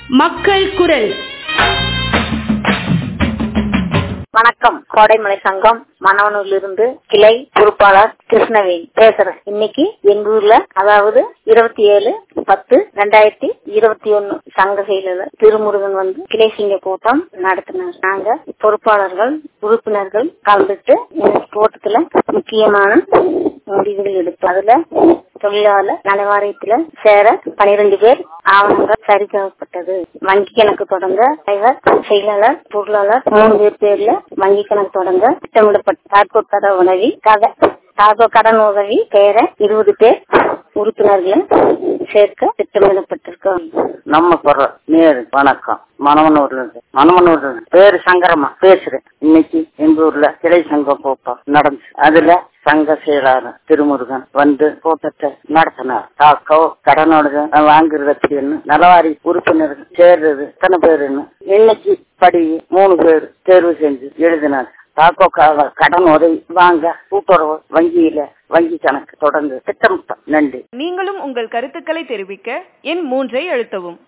மக்கள் குரல் வணக்கம் கோடைமலை சங்கம் மணவனூர்லிருந்து கிளை பொறுப்பாளர் கிருஷ்ணவேணி பேசுறேன் இன்னைக்கு எங்க ஊர்ல அதாவது இருபத்தி ஏழு பத்து ரெண்டாயிரத்தி இருபத்தி ஒன்னு சங்க செயலர் திருமுருகன் வந்து கிளை சிங்க கூட்டம் நடத்தினார் நாங்க பொறுப்பாளர்கள் உறுப்பினர்கள் கலந்துட்டு இந்த கூட்டத்துல முக்கியமான முடிவுகள் எடுத்தோம் அதுல தொழிலாளர் நலவாரியத்துல சேர பனிரெண்டு பேர் ஆவணங்கள் சரிக்கப்பட்டது வங்கி கணக்கு தொடங்க தலைவர் செயலாளர் பொருளாளர் மூணு பேர் பேர்ல வங்கி கணக்கு தொடங்க திட்டமிடப்பட்ட தாக்கோ கட உதவி கதை தாக்கோ கடன் உதவி பேர இருபது பேர் உறுப்பினர்களை சேர்க்க திட்டமிடப்பட்டிருக்கோம் நம்ம குரல் நேரு வணக்கம் மணவனூர்ல இருந்து மணவனூர்ல இருந்து பேரு சங்கரமா பேசுறேன் இன்னைக்கு எங்க ஊர்ல கிளை சங்கம் கூட்டம் நடந்துச்சு அதுல சங்க செயலாளர் திருமுருகன் வந்து கூட்டத்தை நடத்தினார் தாக்கோ கடனோட வாங்குறது அப்படின்னு நலவாரி உறுப்பினர்கள் சேர்றது எத்தனை பேருன்னு இன்னைக்கு படி மூணு பேர் தேர்வு செஞ்சு எழுதினார் தாக்கோ கடன் உதவி வாங்க கூட்டுறவு வங்கியில வங்கி கணக்கு தொடர்ந்து திட்டமிட்டோம் நன்றி நீங்களும் உங்கள் கருத்துக்களை தெரிவிக்க எண் மூன்றை அழுத்தவும்